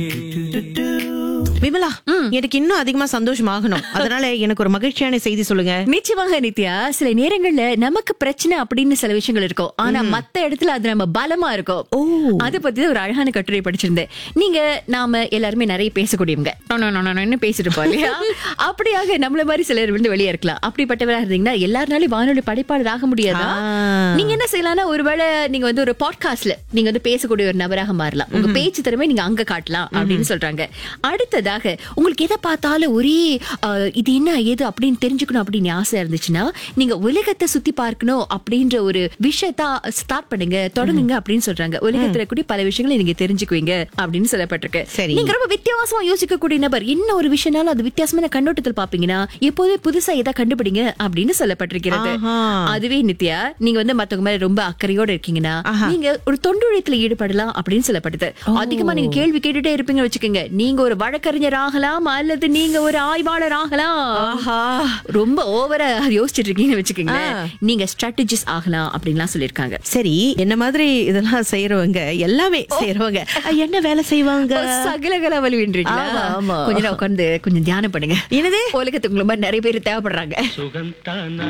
விமலா எனக்கு இன்னும் அதிகமா சந்தோஷம் ஆகணும் அதனால எனக்கு ஒரு மகிழ்ச்சியான செய்தி சொல்லுங்க நிச்சயமாக நித்யா சில நேரங்கள்ல நமக்கு பிரச்சனை அப்படின்னு சில விஷயங்கள் இருக்கும் ஆனா மத்த இடத்துல அது நம்ம பலமா இருக்கும் ஓ. அத பத்தி தான் ஒரு அழகான கட்டுரை படிச்சிருந்தேன் நீங்க நாம எல்லாருமே நிறைய பேசக்கூடியவங்க நோ, நோ, நோ, நோ, நோன்னு பேசிட்டு இருப்போம் இல்லையா அப்படியாக நம்மள மாதிரி சிலர் வந்து வெளியே இருக்கலாம் அப்படிப்பட்டவரா இருந்தீங்கன்னா எல்லாருனாலும் வானொலி படைப்பாளர் ஆக முடியாதா ஆ. நீங்க என்ன செய்யலாம்னா ஒருவேளை நீங்க வந்து ஒரு பாட்காஸ்ட்ல நீங்க வந்து பேசக்கூடிய ஒரு நபராக மாறலாம் உங்க பேச்சு திறமை நீங்க அங்க காட்டலாம் அப்படின்னு சொல்றாங்க அடுத்ததாக உங்களுக்கு எதை பார்த்தாலும் ஒரே அஹ், இது என்ன ஏது அப்படின்னு தெரிஞ்சுக்கணும் அப்படின்னு ஆசை இருந்துச்சுன்னா நீங்க உலகத்தை சுத்தி பார்க்கணும் அப்படின்ற ஒரு விஷயத்த ஸ்டார்ட் பண்ணுங்க தொடங்குங்க அப்படின்னு சொல்றாங்க உலகத்துல கூடிய பல விஷயங்களை நீங்க தெரிஞ்சுக்குவீங்க அப்படின்னு சொல்லப்பட்டிருக்கு சரி. நீங்க ரொம்ப வித்தியாசமா யோசிக்கக்கூடிய நபர் என்ன ஒரு விஷயம்னாலும் அது வித்தியாசமான கண்ணோட்டத்தில் பாப்பீங்கன்னா எப்போதே புதுசா எதை கண்டுபிடிங்க அப்படின்னு சொல்லப்பட்டிருக்கிறது ஆஹா. அதுவே நித்யா நீங்க வந்து மத்தவங்க மேல ரொம்ப அக்கறையோட இருக்கீங்கன்னா நீங்க ஒரு தொண்டுழைத்துல ஈடுபடலாம் அப்படின்னு சொல்லப்படுது அதிகமா நீங்க கேள்வி கேட்டுட்டே இருப்பீங்க வச்சுக்கோங்க நீங்க ஒரு வழக்கறிஞர் ஆகலாம் அல்லது நீங்க ஒரு ஆய்வாளர் ஆகலாம் ஆஹா. ரொம்ப ஓவரா யோசிச்சுட்டு இருக்கீங்கன்னு வச்சுக்கோங்க ஆ. நீங்க ஸ்ட்ராட்டஜிஸ்ட் ஆகலாம் அப்படின்லாம் சொல்லியிருக்காங்க சரி என்ன மாதிரி இதெல்லாம் செய்யறவங்க எல்லாமே செய்யறவங்க என்ன வேலை செய்வாங்க சகலகல வலுவின்றீங்களா ஆமா, ஆமா. கொஞ்ச நேரம் உட்கார்ந்து கொஞ்சம் தியானம் பண்ணுங்க என்னது உலகத்துக்கு உங்களை மாதிரி நிறைய பேர் தேவைப்படுறாங்க சுகந்தானா